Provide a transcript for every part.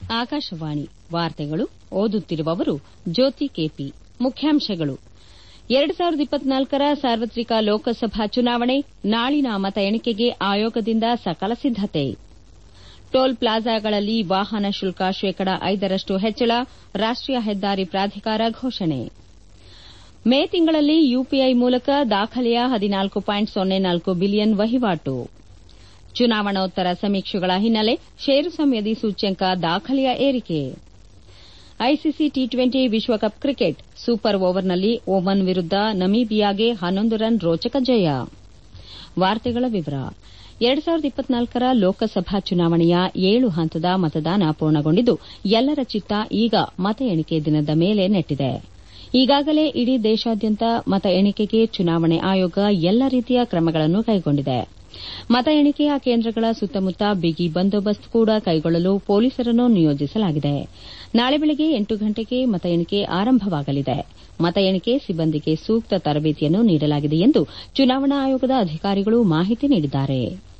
ಆಕಾಶವಾಣಿ ವಾರ್ತೆಗಳು ಓದುತ್ತಿರುವವರು ಜ್ಯೋತಿ ಕೆಪಿ ಮುಖ್ಯಾಂಶಗಳು ಎರಡು ಸಾವಿರದ ಇಪ್ಪತ್ನಾಲ್ಕರ ಸಾರ್ವತ್ರಿಕ ಲೋಕಸಭಾ ಚುನಾವಣೆ ನಾಳಿನ ಮತ ಎಣಿಕೆಗೆ ಆಯೋಗದಿಂದ ಸಕಲ ಸಿದ್ದತೆ ಟೋಲ್ ಪ್ಲಾಜಾಗಳಲ್ಲಿ ವಾಹನ ಶುಲ್ಕ ಶೇಕಡ ಐದರಷ್ಟು ಹೆಚ್ಚಳ ರಾಷ್ಟೀಯ ಹೆದ್ದಾರಿ ಪ್ರಾಧಿಕಾರ ಘೋಷಣೆ ಮೇ ತಿಂಗಳಲ್ಲಿ ಯುಪಿಐ ಮೂಲಕ ದಾಖಲೆಯ ಹದಿನಾಲ್ಕು ಪಾಯಿಂಟ್ ಸೊನ್ನೆ ನಾಲ್ಕು ಬಿಲಿಯನ್ ವಹಿವಾಟು ಚುನಾವಣೋತ್ತರ ಸಮೀಕ್ಷೆಗಳ ಹಿನ್ನೆಲೆ ಷೇರು ಸಂವೇದಿ ಸೂಚ್ಯಂಕ ದಾಖಲೆಯ ಏರಿಕೆ ಐಸಿಸಿ ಟಿ ಟ್ವೆಂಟಿ ವಿಶ್ವಕಪ್ ಕ್ರಿಕೆಟ್ ಸೂಪರ್ ಓವರ್ನಲ್ಲಿ ಓಮನ್ ವಿರುದ್ದ ನಮೀಬಿಯಾಗೆ ಹನ್ನೊಂದು ರನ್ ರೋಚಕ ಜಯ ಎರಡು ಸಾವಿರದ ಇಪ್ಪತ್ನಾಲ್ಕರ ಲೋಕಸಭಾ ಚುನಾವಣೆಯ ಏಳು ಹಂತದ ಮತದಾನ ಪೂರ್ಣಗೊಂಡಿದ್ದು ಎಲ್ಲರ ಚಿತ್ತ ಈಗ ಮತ ಎಣಿಕೆ ದಿನದ ಮೇಲೆ ನೆಟ್ಟಿದೆ ಈಗಾಗಲೇ ಇಡೀ ದೇಶಾದ್ಯಂತ ಮತ ಎಣಿಕೆಗೆ ಚುನಾವಣೆ ಆಯೋಗ ಎಲ್ಲ ರೀತಿಯ ಕ್ರಮಗಳನ್ನು ಕೈಗೊಂಡಿದೆ ಮತ ಎಣಿಕೆಯ ಕೇಂದ್ರಗಳ ಸುತ್ತಮುತ್ತ ಬಿಗಿ ಬಂದೋಬಸ್ತ್ ಕೂಡ ಕೈಗೊಳ್ಳಲು ಪೊಲೀಸರನ್ನು ನಿಯೋಜಿಸಲಾಗಿದೆ ನಾಳೆ ಬೆಳಗ್ಗೆ ಎಂಟು ಗಂಟೆಗೆ ಮತ ಎಣಿಕೆ ಆರಂಭವಾಗಲಿದೆ ಮತ ಎಣಿಕೆ ಸಿಬ್ಬಂದಿಗೆ ಸೂಕ್ತ ತರಬೇತಿಯನ್ನು ನೀಡಲಾಗಿದೆ ಎಂದು ಚುನಾವಣಾ ಆಯೋಗದ ಅಧಿಕಾರಿಗಳು ಮಾಹಿತಿ ನೀಡಿದ್ದಾರೆ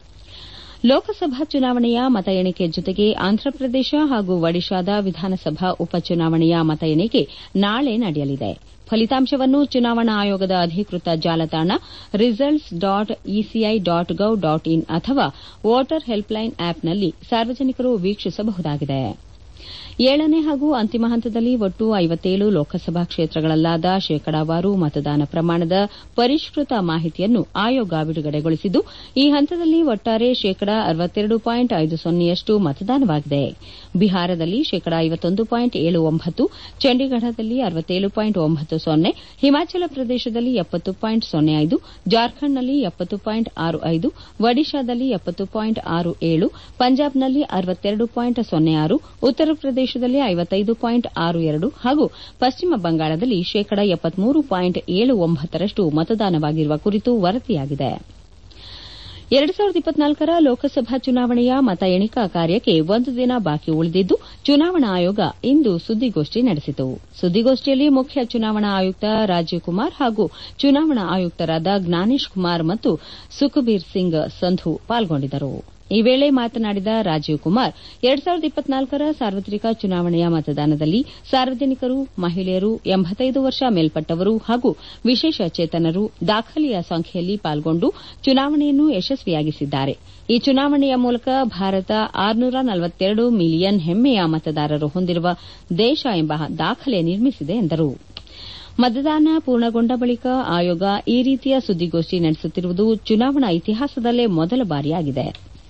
ಲೋಕಸಭಾ ಚುನಾವಣೆಯ ಮತ ಎಣಿಕೆ ಜೊತೆಗೆ ಆಂಧ್ರಪ್ರದೇಶ ಹಾಗೂ ಒಡಿಶಾದ ವಿಧಾನಸಭಾ ಉಪಚುನಾವಣೆಯ ಮತ ಎಣಿಕೆ ನಾಳೆ ನಡೆಯಲಿದೆ ಫಲಿತಾಂಶವನ್ನು ಚುನಾವಣಾ ಆಯೋಗದ ಅಧಿಕೃತ ಜಾಲತಾಣ results dot ECI dot gov dot in ಅಥವಾ ವೋಟರ್ ಹೆಲ್ಪ್ಲೈನ್ ಆಪ್ನಲ್ಲಿ ಸಾರ್ವಜನಿಕರು ವೀಕ್ಷಿಸಬಹುದಾಗಿದೆ ಏಳನೇ ಹಾಗೂ ಅಂತಿಮ ಹಂತದಲ್ಲಿ ಒಟ್ಟು ಐವತ್ತೇಳು ಲೋಕಸಭಾ ಕ್ಷೇತ್ರಗಳಲ್ಲಾದ ಶೇಕಡಾವಾರು ಮತದಾನ ಪ್ರಮಾಣದ ಪರಿಷ್ಕೃತ ಮಾಹಿತಿಯನ್ನು ಆಯೋಗ ಬಿಡುಗಡೆಗೊಳಿಸಿದ್ದು ಈ ಹಂತದಲ್ಲಿ ಒಟ್ಟಾರೆ ಶೇಕಡಾ ಅರವತ್ತೆರಡು ಪಾಯಿಂಟ್ ಐದು ಸೊನ್ನೆಯಷ್ಟು ಮತದಾನವಾಗಿದೆ ಬಿಹಾರದಲ್ಲಿ ಶೇಕಡಾ ಐವತ್ತೊಂದು ಪಾಯಿಂಟ್ ಏಳು ಒಂಬತ್ತು ಚಂಡೀಗಢದಲ್ಲಿ ಅರವತ್ತೇಳು ಪಾಯಿಂಟ್ ಒಂಬತ್ತು ಸೊನ್ನೆ ಹಿಮಾಚಲ ಪ್ರದೇಶದಲ್ಲಿ ಎಪ್ಪತ್ತು ಪಾಯಿಂಟ್ ಸೊನ್ನೆ ಐದು ಜಾರ್ಖಂಡ್ನಲ್ಲಿ ಎಪ್ಪತ್ತು ಪಾಯಿಂಟ್ ಆರು ಐದು ಒಡಿಶಾದಲ್ಲಿ ಎಪ್ಪತ್ತು ಪಾಯಿಂಟ್ ಆರು ಏಳು ಪಂಜಾಬ್ನಲ್ಲಿ ಅರವತ್ತೆರಡು ಪಾಯಿಂಟ್ ಸೊನ್ನೆ ಆರು ಉತ್ತರ ಪ್ರದೇಶದಲ್ಲಿ ಐವತ್ತೈದು ಪಾಯಿಂಟ್ ಆರು ಎರಡು ಹಾಗೂ ಪಶ್ಚಿಮ ಬಂಗಾಳದಲ್ಲಿ ಶೇಕಡಾ ಎಪ್ಪತ್ಮೂರು ಪಾಯಿಂಟ್ ಏಳು ಒಂಬತ್ತರಷ್ಟು ಮತದಾನವಾಗಿರುವ ಕುರಿತು ವರದಿಯಾಗಿದೆ ಎರಡು ಸಾವಿರದ ಇಪ್ಪತ್ನಾಲ್ಕರ ಲೋಕಸಭಾ ಚುನಾವಣೆಯ ಮತ ಎಣಿಕಾ ಕಾರ್ಯಕ್ಕೆ ಒಂದು ದಿನ ಬಾಕಿ ಉಳಿದಿದ್ದು ಚುನಾವಣಾ ಆಯೋಗ ಇಂದು ಸುದ್ದಿಗೋಷ್ಠಿ ನಡೆಸಿತು ಸುದ್ದಿಗೋಷ್ಠಿಯಲ್ಲಿ ಮುಖ್ಯ ಚುನಾವಣಾ ಆಯುಕ್ತ ರಾಜೀವ್ ಕುಮಾರ್ ಹಾಗೂ ಚುನಾವಣಾ ಆಯುಕ್ತರಾದ ಜ್ಞಾನೇಶ್ ಕುಮಾರ್ ಮತ್ತು ಸುಖಬೀರ್ ಸಿಂಗ್ ಸಂಧು ಪಾಲ್ಗೊಂಡಿದ್ದರು ಈ ವೇಳೆ ಮಾತನಾಡಿದ ರಾಜೀವ್ ಕುಮಾರ್ ಎರಡು ಸಾವಿರದ ಇಪ್ಪತ್ನಾಲ್ಕರ ಸಾರ್ವತ್ರಿಕ ಚುನಾವಣೆಯ ಮತದಾನದಲ್ಲಿ ಸಾರ್ವಜನಿಕರು ಮಹಿಳೆಯರು ಎಂಬತ್ತೈದು ವರ್ಷ ಮೇಲ್ಪಟ್ಟವರು ಹಾಗೂ ವಿಶೇಷ ಚೇತನರು ದಾಖಲೆಯ ಸಂಖ್ಯೆಯಲ್ಲಿ ಪಾಲ್ಗೊಂಡು ಚುನಾವಣೆಯನ್ನು ಯಶಸ್ವಿಯಾಗಿಸಿದ್ದಾರೆ ಈ ಚುನಾವಣೆಯ ಮೂಲಕ ಭಾರತ ಆರುನೂರ ನಲವತ್ತೆರಡು ಮಿಲಿಯನ್ ಹೆಮ್ಮೆಯ ಮತದಾರರು ಹೊಂದಿರುವ ದೇಶ ಎಂಬ ದಾಖಲೆ ನಿರ್ಮಿಸಿದೆ ಎಂದರು ಮತದಾನ ಪೂರ್ಣಗೊಂಡ ಬಳಿಕ ಆಯೋಗ ಈ ರೀತಿಯ ಸುದ್ದಿಗೋಷ್ಠಿ ನಡೆಸುತ್ತಿರುವುದು ಚುನಾವಣಾ ಇತಿಹಾಸದಲ್ಲೇ ಮೊದಲ ಬಾರಿಯಾಗಿದೆ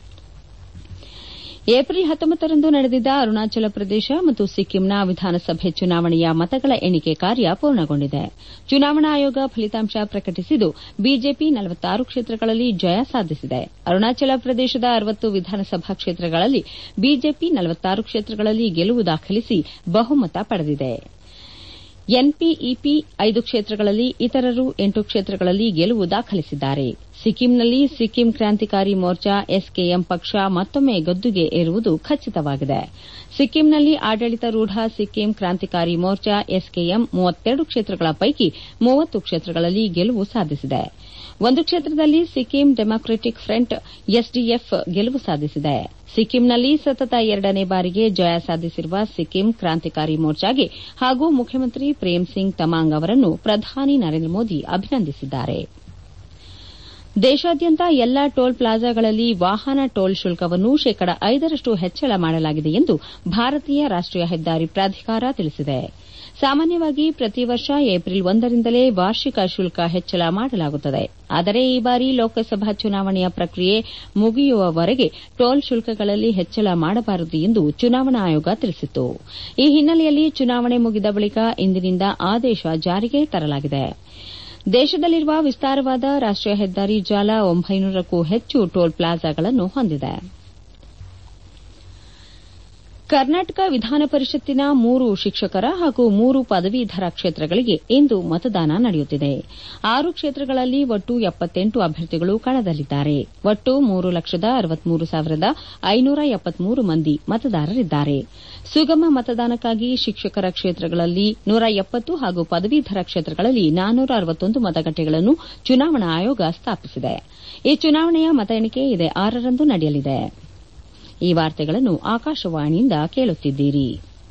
ಏಪ್ರಿಲ್ ಹತ್ತೊಂಬತ್ತರಂದು ನಡೆದಿದ್ದ ಅರುಣಾಚಲ ಪ್ರದೇಶ ಮತ್ತು ಸಿಕ್ಕಿಂನ ವಿಧಾನಸಭೆ ಚುನಾವಣೆಯ ಮತಗಳ ಎಣಿಕೆ ಕಾರ್ಯ ಪೂರ್ಣಗೊಂಡಿದೆ ಚುನಾವಣಾ ಆಯೋಗ ಫಲಿತಾಂಶ ಪ್ರಕಟಿಸಿದ್ದು ಬಿಜೆಪಿ ನಲವತ್ತಾರು ಕ್ಷೇತ್ರಗಳಲ್ಲಿ ಜಯ ಸಾಧಿಸಿದೆ ಅರುಣಾಚಲ ಪ್ರದೇಶದ ಅರವತ್ತು ವಿಧಾನಸಭಾ ಕ್ಷೇತ್ರಗಳಲ್ಲಿ ಬಿಜೆಪಿ ನಲವತ್ತಾರು ಕ್ಷೇತ್ರಗಳಲ್ಲಿ ಗೆಲುವು ದಾಖಲಿಸಿ ಬಹುಮತ ಪಡೆದಿದೆ ಎನ್ಪಿಇಪಿ ಐದು ಕ್ಷೇತ್ರಗಳಲ್ಲಿ ಇತರರು ಎಂಟು ಕ್ಷೇತ್ರಗಳಲ್ಲಿ ಗೆಲುವು ದಾಖಲಿಸಿದ್ದಾರೆ ಸಿಕ್ಕಿಂನಲ್ಲಿ ಸಿಕ್ಕಿಂ ಕ್ರಾಂತಿಕಾರಿ ಮೋರ್ಚಾ ಎಸ್ಕೆಎಂ ಪಕ್ಷ ಮತ್ತೊಮ್ಮೆ ಗದ್ದುಗೆ ಏರುವುದು ಖಚಿತವಾಗಿದೆ ಸಿಕ್ಕಿಂನಲ್ಲಿ ಆಡಳಿತಾರೂಢ ಸಿಕ್ಕಿಂ ಕ್ರಾಂತಿಕಾರಿ ಮೋರ್ಚಾ ಎಸ್ಕೆಎಂ ಮೂವತ್ತೆರಡು ಕ್ಷೇತ್ರಗಳ ಪೈಕಿ ಮೂವತ್ತು ಕ್ಷೇತ್ರಗಳಲ್ಲಿ ಗೆಲುವು ಸಾಧಿಸಿದೆ ಒಂದು ಕ್ಷೇತ್ರದಲ್ಲಿ ಸಿಕ್ಕಿಂ ಡೆಮಾಕ್ರೆಟಿಕ್ ಫ್ರಂಟ್ ಎಸ್ಡಿಎಫ್ ಗೆಲುವು ಸಾಧಿಸಿದೆ ಸಿಕ್ಕಿಂನಲ್ಲಿ ಸತತ ಎರಡನೇ ಬಾರಿಗೆ ಜಯ ಸಾಧಿಸಿರುವ ಸಿಕ್ಕಿಂ ಕ್ರಾಂತಿಕಾರಿ ಮೋರ್ಚಾಗೆ ಹಾಗೂ ಮುಖ್ಯಮಂತ್ರಿ ಪ್ರೇಮ್ ಸಿಂಗ್ ತಮಾಂಗ್ ಅವರನ್ನು ಪ್ರಧಾನಿ ನರೇಂದ್ರ ಮೋದಿ ಅಭಿನಂದಿಸಿದ್ದಾರೆ ದೇಶಾದ್ಯಂತ ಎಲ್ಲಾ ಟೋಲ್ ಪ್ಲಾಜಾಗಳಲ್ಲಿ ವಾಹನ ಟೋಲ್ ಶುಲ್ಕವನ್ನು ಶೇಕಡ ಐದರಷ್ಟು ಹೆಚ್ಚಳ ಮಾಡಲಾಗಿದೆ ಎಂದು ಭಾರತೀಯ ರಾಷ್ಟೀಯ ಹೆದ್ದಾರಿ ಪ್ರಾಧಿಕಾರ ತಿಳಿಸಿದೆ ಸಾಮಾನ್ಯವಾಗಿ ಪ್ರತಿ ವರ್ಷ ಏಪ್ರಿಲ್ ಒಂದರಿಂದಲೇ ವಾರ್ಷಿಕ ಶುಲ್ಕ ಹೆಚ್ಚಳ ಮಾಡಲಾಗುತ್ತದೆ ಆದರೆ ಈ ಬಾರಿ ಲೋಕಸಭಾ ಚುನಾವಣೆಯ ಪ್ರಕ್ರಿಯೆ ಮುಗಿಯುವವರೆಗೆ ಟೋಲ್ ಶುಲ್ಕಗಳಲ್ಲಿ ಹೆಚ್ಚಳ ಮಾಡಬಾರದು ಎಂದು ಚುನಾವಣಾ ಆಯೋಗ ತಿಳಿಸಿತ್ತು ಈ ಹಿನ್ನೆಲೆಯಲ್ಲಿ ಚುನಾವಣೆ ಮುಗಿದ ಬಳಿಕ ಇಂದಿನಿಂದ ಆದೇಶ ಜಾರಿಗೆ ತರಲಾಗಿದೆ ದೇಶದಲ್ಲಿರುವ ವಿಸ್ತಾರವಾದ ರಾಷ್ಟೀಯ ಹೆದ್ದಾರಿ ಜಾಲ ಒಂಬೈನೂರಕ್ಕೂ ಹೆಚ್ಚು ಟೋಲ್ ಪ್ಲಾಜಾಗಳನ್ನು ಹೊಂದಿದೆ ಕರ್ನಾಟಕ ವಿಧಾನ ಪರಿಷತ್ತಿನ ಮೂರು ಶಿಕ್ಷಕರ ಹಾಗೂ ಮೂರು ಪದವೀಧರ ಕ್ಷೇತ್ರಗಳಿಗೆ ಇಂದು ಮತದಾನ ನಡೆಯುತ್ತಿದೆ ಆರು ಕ್ಷೇತ್ರಗಳಲ್ಲಿ ಒಟ್ಟು ಎಪ್ಪತ್ತೆಂಟು ಅಭ್ಯರ್ಥಿಗಳು ಕಣದಲ್ಲಿದ್ದಾರೆ ಒಟ್ಟು ಮೂರು ಲಕ್ಷದ ಅರವತ್ಮೂರು ಸಾವಿರದ ಐನೂರ ಎಪ್ಪತ್ಮೂರು ಮಂದಿ ಮತದಾರರಿದ್ದಾರೆ ಸುಗಮ ಮತದಾನಕ್ಕಾಗಿ ಶಿಕ್ಷಕರ ಕ್ಷೇತ್ರಗಳಲ್ಲಿ ನೂರ ಎಪ್ಪತ್ತು ಹಾಗೂ ಪದವೀಧರ ಕ್ಷೇತ್ರಗಳಲ್ಲಿ ನಾನ್ನೂರ ಅರವತ್ತೊಂದು ಮತಗಟ್ಟೆಗಳನ್ನು ಚುನಾವಣಾ ಆಯೋಗ ಸ್ಥಾಪಿಸಿದೆ ಈ ಚುನಾವಣೆಯ ಮತ ಎಣಿಕೆ ಇದೇ ಆರರಂದು ನಡೆಯಲಿದೆ ಈ ವಾರ್ತೆಗಳನ್ನು ಆಕಾಶವಾಣಿಯಿಂದ ಕೇಳುತ್ತಿದ್ದೀರಿ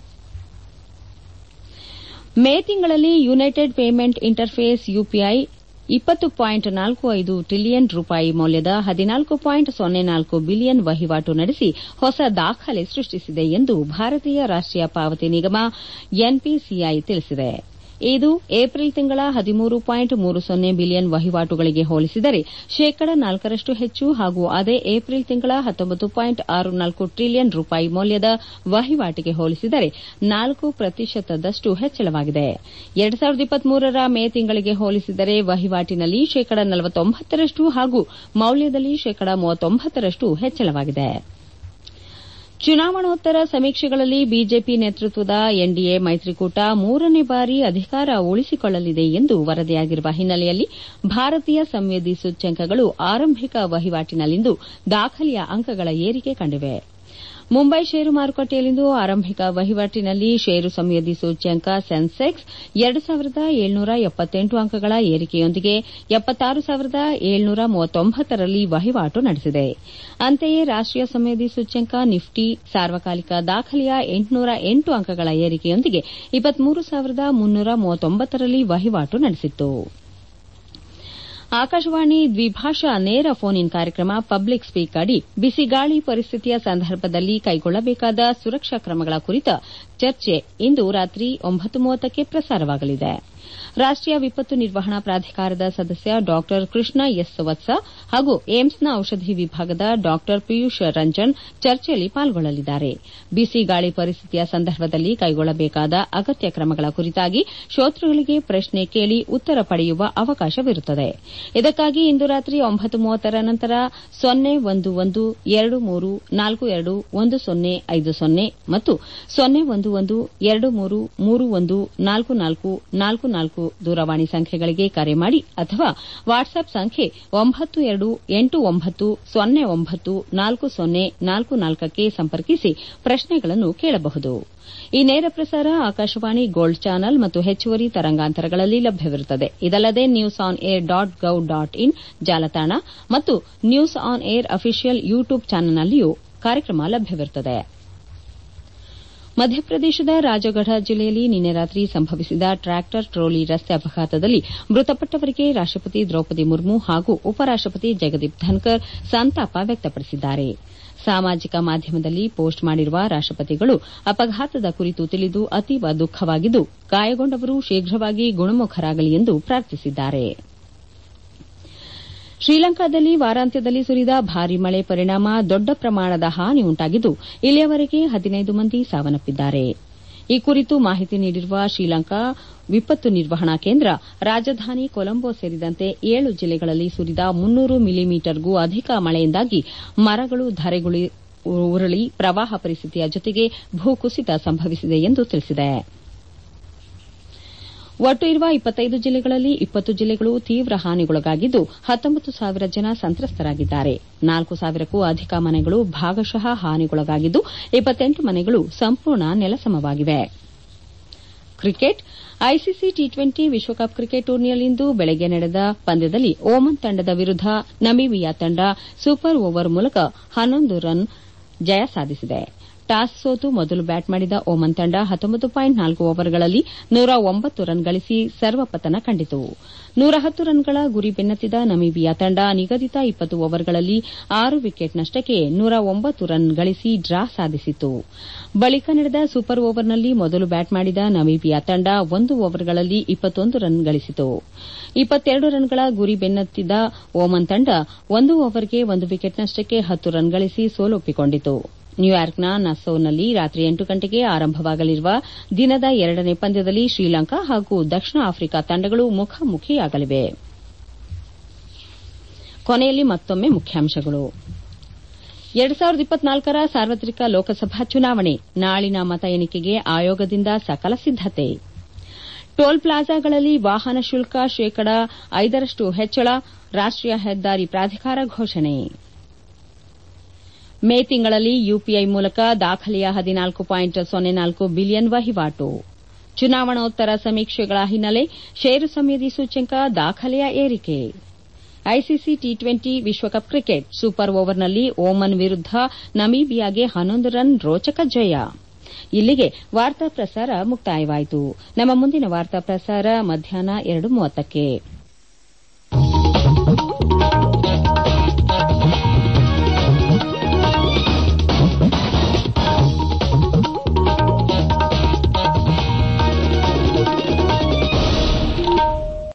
ಮೇ ತಿಂಗಳಲ್ಲಿ ಯುನೈಟೆಡ್ ಪೇಮೆಂಟ್ ಇಂಟರ್ಫೇಸ್ ಯುಪಿಐ ಇಪ್ಪತ್ತು ಪಾಯಿಂಟ್ ನಾಲ್ಕು ಐದು ಟ್ರಿಲಿಯನ್ ರೂಪಾಯಿ ಮೌಲ್ಯದ ಹದಿನಾಲ್ಕು ಪಾಯಿಂಟ್ ಸೊನ್ನೆ ನಾಲ್ಕು ಬಿಲಿಯನ್ ವಹಿವಾಟು ನಡೆಸಿ ಹೊಸ ದಾಖಲೆ ಸೃಷ್ಟಿಸಿದೆ ಎಂದು ಭಾರತೀಯ ರಾಷ್ಟೀಯ ಪಾವತಿ ನಿಗಮ ಎನ್ಪಿಸಿಐ ತಿಳಿಸಿದೆ ಇದು ಏಪ್ರಿಲ್ ತಿಂಗಳ ಹದಿಮೂರು ಪಾಯಿಂಟ್ ಮೂರು ಸೊನ್ನೆ ಬಿಲಿಯನ್ ವಹಿವಾಟುಗಳಿಗೆ ಹೋಲಿಸಿದರೆ ಶೇಕಡ ನಾಲ್ಕರಷ್ಟು ಹೆಚ್ಚು ಹಾಗೂ ಅದೇ ಏಪ್ರಿಲ್ ತಿಂಗಳ ಹತ್ತೊಂಬತ್ತು ಪಾಯಿಂಟ್ ಆರು ನಾಲ್ಕು ಟ್ರಿಲಿಯನ್ ರೂಪಾಯಿ ಮೌಲ್ಯದ ವಹಿವಾಟಿಗೆ ಹೋಲಿಸಿದರೆ ನಾಲ್ಕು ಪ್ರತಿಶತದಷ್ಟು ಹೆಚ್ಚಳವಾಗಿದೆ ಎರಡು ಸಾವಿರದ ಇಪ್ಪತ್ಮೂರರ ಮೇ ತಿಂಗಳಿಗೆ ಹೋಲಿಸಿದರೆ ವಹಿವಾಟಿನಲ್ಲಿ ಶೇಕಡ ನಲವತ್ತೊಂಬತ್ತರಷ್ಟು ಹಾಗೂ ಮೌಲ್ಯದಲ್ಲಿ ಶೇಕಡ ಮೂವತ್ತೊಂಬತ್ತರಷ್ಟು ಹೆಚ್ಚಳವಾಗಿದೆ ಚುನಾವಣೋತ್ತರ ಸಮೀಕ್ಷೆಗಳಲ್ಲಿ ಬಿಜೆಪಿ ನೇತೃತ್ವದ ಎನ್ಡಿಎ ಮೈತ್ರಿಕೂಟ ಮೂರನೇ ಬಾರಿ ಅಧಿಕಾರ ಉಳಿಸಿಕೊಳ್ಳಲಿದೆ ಎಂದು ವರದಿಯಾಗಿರುವ ಹಿನ್ನೆಲೆಯಲ್ಲಿ ಭಾರತೀಯ ಸಂವೇದಿ ಸೂಚ್ಯಂಕಗಳು ಆರಂಭಿಕ ವಹಿವಾಟಿನಲ್ಲಿಂದು ದಾಖಲೆಯ ಅಂಕಗಳ ಏರಿಕೆ ಕಂಡಿವೆ ಮುಂಬೈ ಷೇರು ಮಾರುಕಟ್ಟೆಯಲ್ಲಿಂದು ಆರಂಭಿಕ ವಹಿವಾಟಿನಲ್ಲಿ ಷೇರು ಸಂವೇದಿ ಸೂಚ್ಯಂಕ ಸೆನ್ಸೆಕ್ಸ್ ಎರಡು ಸಾವಿರದ ಏಳ್ನೂರ ಎಪ್ಪತ್ತೆಂಟು ಅಂಕಗಳ ಏರಿಕೆಯೊಂದಿಗೆ ಎಪ್ಪತ್ತಾರು ಸಾವಿರದ ಏಳ್ನೂರ ಮೂವತ್ತೊಂಬತ್ತರಲ್ಲಿ ವಹಿವಾಟು ನಡೆಸಿದೆ ಅಂತೆಯೇ ರಾಷ್ಟೀಯ ಸಂವೇದಿ ಸೂಚ್ಯಂಕ ನಿಫ್ಟಿ ಸಾರ್ವಕಾಲಿಕ ದಾಖಲೆಯ ಎಂಟುನೂರ ಎಂಟು ಅಂಕಗಳ ಏರಿಕೆಯೊಂದಿಗೆ ಇಪ್ಪತ್ಮೂರು ಸಾವಿರದ ಮುನ್ನೂರ ಮೂವತ್ತೊಂಬತ್ತರಲ್ಲಿ ವಹಿವಾಟು ನಡೆಸಿತ್ತು ಆಕಾಶವಾಣಿ ದ್ವಿಭಾಷಾ ನೇರ ಫೋನ್ ಇನ್ ಕಾರ್ಯಕ್ರಮ ಪಬ್ಲಿಕ್ ಸ್ಪೀಕ್ ಅಡಿ ಬಿಸಿಗಾಳಿ ಪರಿಸ್ಥಿತಿಯ ಸಂದರ್ಭದಲ್ಲಿ ಕೈಗೊಳ್ಳಬೇಕಾದ ಸುರಕ್ಷಾ ಕ್ರಮಗಳ ಕುರಿತ ಚರ್ಚೆ ಇಂದು ರಾತ್ರಿ ಒಂಬತ್ತು ಮೂವತ್ತಕ್ಕೆ ಪ್ರಸಾರವಾಗಲಿದೆ ರಾಷ್ಟೀಯ ವಿಪತ್ತು ನಿರ್ವಹಣಾ ಪ್ರಾಧಿಕಾರದ ಸದಸ್ಯ ಡಾ ಕೃಷ್ಣ ಎಸ್ ವತ್ಸ ಹಾಗೂ ಏಮ್ಸ್ನ ಔಷಧಿ ವಿಭಾಗದ ಡಾ ಪಿಯೂಷ್ ರಂಜನ್ ಚರ್ಚೆಯಲ್ಲಿ ಪಾಲ್ಗೊಳ್ಳಲಿದ್ದಾರೆ ಬಿಸಿ ಗಾಳಿ ಪರಿಸ್ಥಿತಿಯ ಸಂದರ್ಭದಲ್ಲಿ ಕೈಗೊಳ್ಳಬೇಕಾದ ಅಗತ್ಯ ಕ್ರಮಗಳ ಕುರಿತಾಗಿ ಶ್ರೋತೃಗಳಿಗೆ ಪ್ರಶ್ನೆ ಕೇಳಿ ಉತ್ತರ ಪಡೆಯುವ ಅವಕಾಶವಿರುತ್ತದೆ ಇದಕ್ಕಾಗಿ ಇಂದು ರಾತ್ರಿ ಒಂಬತ್ತು ಮೂವತ್ತರ ನಂತರ ಸೊನ್ನೆ ಒಂದು ಒಂದು ಎರಡು ಮೂರು ನಾಲ್ಕು ಎರಡು ಒಂದು ಸೊನ್ನೆ ಐದು ಸೊನ್ನೆ ಮತ್ತು ಸೊನ್ನೆ ಒಂದು ಒಂದು ಎರಡು ಮೂರು ಮೂರು ಒಂದು ನಾಲ್ಕು ನಾಲ್ಕು ನಾಲ್ಕು ನಾಲ್ಕು ದೂರವಾಣಿ ಸಂಖ್ಯೆಗಳಿಗೆ ಕರೆ ಮಾಡಿ ಅಥವಾ ವಾಟ್ಸ್ಆಪ್ ಸಂಖ್ಯೆ ಒಂಬತ್ತು ಎರಡು ಎಂಟು ಒಂಬತ್ತು ಸೊನ್ನೆ ಒಂಬತ್ತು ನಾಲ್ಕು ಸೊನ್ನೆ ನಾಲ್ಕು ನಾಲ್ಕಕ್ಕೆ ಸಂಪರ್ಕಿಸಿ ಪ್ರಶ್ನೆಗಳನ್ನು ಕೇಳಬಹುದು ಈ ನೇರ ಪ್ರಸಾರ ಆಕಾಶವಾಣಿ ಗೋಲ್ಡ್ ಚಾನಲ್ ಮತ್ತು ಹೆಚ್ಚುವರಿ ತರಂಗಾಂತರಗಳಲ್ಲಿ ಲಭ್ಯವಿರುತ್ತದೆ ಇದಲ್ಲದೆ news on air dot gov dot in ಜಾಲತಾಣ ಮತ್ತು news on air official YouTube ಚಾನಲ್ನಲ್ಲಿಯೂ ಕಾರ್ಯಕ್ರಮ ಲಭ್ಯವಿರುತ್ತದೆ ಮಧ್ಯಪ್ರದೇಶದ ರಾಜಗಢ ಜಿಲ್ಲೆಯಲ್ಲಿ ನಿನ್ನೆ ರಾತ್ರಿ ಸಂಭವಿಸಿದ ಟ್ರ್ಯಾಕ್ಟರ್ ಟ್ರೋಲಿ ರಸ್ತೆ ಅಪಘಾತದಲ್ಲಿ ಮೃತಪಟ್ಟವರಿಗೆ ರಾಷ್ಟಪತಿ ದ್ರೌಪದಿ ಮುರ್ಮು ಹಾಗೂ ಉಪರಾಷ್ಟಪತಿ ಜಗದೀಪ್ ಧನ್ಕರ್ ಸಂತಾಪ ವ್ಯಕ್ತಪಡಿಸಿದ್ದಾರೆ ಸಾಮಾಜಿಕ ಮಾಧ್ಯಮದಲ್ಲಿ ಪೋಸ್ಟ್ ಮಾಡಿರುವ ರಾಷ್ಟಪತಿಗಳು ಅಪಘಾತದ ಕುರಿತು ತಿಳಿದು ಅತೀವ ದುಃಖವಾಗಿದ್ದು ಗಾಯಗೊಂಡವರು ಶೀಘ್ರವಾಗಿ ಗುಣಮುಖರಾಗಲಿ ಎಂದು ಪ್ರಾರ್ಥಿಸಿದ್ದಾರೆ ಶ್ರೀಲಂಕಾದಲ್ಲಿ ವಾರಾಂತ್ಯದಲ್ಲಿ ಸುರಿದ ಭಾರೀ ಮಳೆ ಪರಿಣಾಮ ದೊಡ್ಡ ಪ್ರಮಾಣದ ಹಾನಿ ಉಂಟಾಗಿದ್ದು ಇಲ್ಲಿಯವರೆಗೆ ಹದಿನೈದು ಮಂದಿ ಸಾವನ್ನಪ್ಪಿದ್ದಾರೆ ಈ ಕುರಿತು ಮಾಹಿತಿ ನೀಡಿರುವ ಶ್ರೀಲಂಕಾ ವಿಪತ್ತು ನಿರ್ವಹಣಾ ಕೇಂದ್ರ ರಾಜಧಾನಿ ಕೊಲಂಬೋ ಸೇರಿದಂತೆ ಏಳು ಜಿಲ್ಲೆಗಳಲ್ಲಿ ಸುರಿದ ಮುನ್ನೂರು ಮಿಲಿಮೀಟರ್ಗೂ ಅಧಿಕ ಮಳೆಯಿಂದಾಗಿ ಮರಗಳು ಧರೆಗುಳಿ ಉರುಳಿ ಪ್ರವಾಹ ಪರಿಸ್ಥಿತಿಯ ಜೊತೆಗೆ ಭೂಕುಸಿತ ಸಂಭವಿಸಿದೆ ಎಂದು ತಿಳಿಸಿದೆ ಒಟ್ಟು ಇರುವ ಇಪ್ಪತ್ತೈದು ಜಿಲ್ಲೆಗಳಲ್ಲಿ ಇಪ್ಪತ್ತು ಜಿಲ್ಲೆಗಳು ತೀವ್ರ ಹಾನಿಗೊಳಗಾಗಿದ್ದು ಹತ್ತೊಂಬತ್ತು ಸಾವಿರ ಜನ ಸಂತ್ರಸ್ತರಾಗಿದ್ದಾರೆ ನಾಲ್ಕು ಸಾವಿರಕ್ಕೂ ಅಧಿಕ ಮನೆಗಳು ಭಾಗಶಃ ಹಾನಿಗೊಳಗಾಗಿದ್ದು ಇಪ್ಪತ್ತೆಂಟು ಮನೆಗಳು ಸಂಪೂರ್ಣ ನೆಲಸಮವಾಗಿವೆ ಕ್ರಿಕೆಟ್ ಐಸಿಸಿ ಟಿ ಟ್ವೆಂಟಿ ವಿಶ್ವಕಪ್ ಕ್ರಿಕೆಟ್ ಟೂರ್ನಿಯಲ್ಲಿಂದು ಬೆಳಗ್ಗೆ ನಡೆದ ಪಂದ್ಯದಲ್ಲಿ ಓಮನ್ ತಂಡದ ವಿರುದ್ದ ನಮೀಬಿಯಾ ತಂಡ ಸೂಪರ್ ಓವರ್ ಮೂಲಕ ಹನ್ನೊಂದು ರನ್ ಜಯ ಸಾಧಿಸಿದೆ ಟಾಸ್ ಸೋತು ಮೊದಲು ಬ್ಯಾಟ್ ಮಾಡಿದ ಓಮನ್ ತಂಡ ಹತ್ತೊಂಬತ್ತು ಪಾಯಿಂಟ್ ನಾಲ್ಕು ಓವರ್ಗಳಲ್ಲಿ ನೂರ ಒಂಬತ್ತು ರನ್ ಗಳಿಸಿ ಸರ್ವಪತನ ಕಂಡಿತು ನೂರ ಹತ್ತು ರನ್ಗಳ ಗುರಿ ಬೆನ್ನತ್ತಿದ ನಮೀಬಿಯಾ ತಂಡ ನಿಗದಿತ ಇಪ್ಪತ್ತು ಓವರ್ಗಳಲ್ಲಿ ಆರು ವಿಕೆಟ್ ನಷ್ಟಕ್ಕೆ ನೂರ ಒಂಬತ್ತು ರನ್ ಗಳಿಸಿ ಡ್ರಾ ಸಾಧಿಸಿತು ಬಳಿಕ ನಡೆದ ಸೂಪರ್ ಓವರ್ನಲ್ಲಿ ಮೊದಲು ಬ್ಯಾಟ್ ಮಾಡಿದ ನಮೀಬಿಯಾ ತಂಡ ಒಂದು ಓವರ್ಗಳಲ್ಲಿ ಇಪ್ಪತ್ತೊಂದು ರನ್ ಗಳಿಸಿತು ಇಪ್ಪತ್ತೆರಡು ರನ್ಗಳ ಗುರಿ ಬೆನ್ನತ್ತಿದ ಓಮನ್ ತಂಡ ಒಂದು ಓವರ್ಗೆ ಒಂದು ವಿಕೆಟ್ ನಷ್ಟಕ್ಕೆ ಹತ್ತು ರನ್ ಗಳಿಸಿ ಸೋಲೊಪ್ಪಿಕೊಂಡಿತು ನ್ಯೂಯಾರ್ಕ್ನ ನಸ್ಸೌನಲ್ಲಿ ರಾತ್ರಿ ಎಂಟು ಗಂಟೆಗೆ ಆರಂಭವಾಗಲಿರುವ ದಿನದ ಎರಡನೇ ಪಂದ್ಯದಲ್ಲಿ ಶ್ರೀಲಂಕಾ ಹಾಗೂ ದಕ್ಷಿಣ ಆಫ್ರಿಕಾ ತಂಡಗಳು ಮುಖಾಮುಖಿಯಾಗಲಿವೆ ಕೊನೆಯಲ್ಲಿ ಮತ್ತೊಮ್ಮೆ ಮುಖ್ಯಾಂಶಗಳು ಎರಡು ಸಾವಿರದ ಇಪ್ಪತ್ನಾಲ್ಕರ ಸಾರ್ವತ್ರಿಕ ಲೋಕಸಭಾ ಚುನಾವಣೆ ನಾಳಿನ ಮತ ಎಣಿಕೆಗೆ ಆಯೋಗದಿಂದ ಸಕಲ ಸಿದ್ದತೆ ಟೋಲ್ ಪ್ಲಾಜಾಗಳಲ್ಲಿ ವಾಹನ ಶುಲ್ಕ ಶೇಕಡ ಐದರಷ್ಟು ಹೆಚ್ಚಳ ರಾಷ್ಟೀಯ ಹೆದ್ದಾರಿ ಪ್ರಾಧಿಕಾರ ಘೋಷಣೆ ಮೇ ತಿಂಗಳಲ್ಲಿ ಯುಪಿಐ ಮೂಲಕ ದಾಖಲೆಯ ಹದಿನಾಲ್ಕು ಪಾಯಿಂಟ್ ಸೊನ್ನೆ ನಾಲ್ಕು ಬಿಲಿಯನ್ ವಹಿವಾಟು ಚುನಾವಣೋತ್ತರ ಸಮೀಕ್ಷೆಗಳ ಹಿನ್ನೆಲೆ ಷೇರು ಸಂವೇದಿ ಸೂಚ್ಯಂಕ ದಾಖಲೆಯ ಏರಿಕೆ ಐಸಿಸಿ ಟಿ ಟ್ವೆಂಟಿ ವಿಶ್ವಕಪ್ ಕ್ರಿಕೆಟ್ ಸೂಪರ್ ಓವರ್ನಲ್ಲಿ ಓಮನ್ ವಿರುದ್ಧ ನಮೀಬಿಯಾಗೆ ಹನ್ನೊಂದು ರನ್ ರೋಚಕ ಜಯ ಇಲ್ಲಿಗೆ ವಾರ್ತಾ ಪ್ರಸಾರ ಮುಕ್ತಾಯವಾಯಿತು ನಮ್ಮ ಮುಂದಿನ ವಾರ್ತಾ ಪ್ರಸಾರ ಮಧ್ಯಾಹ್ನ ಎರಡು ಮೂವತ್ತಕ್ಕೆ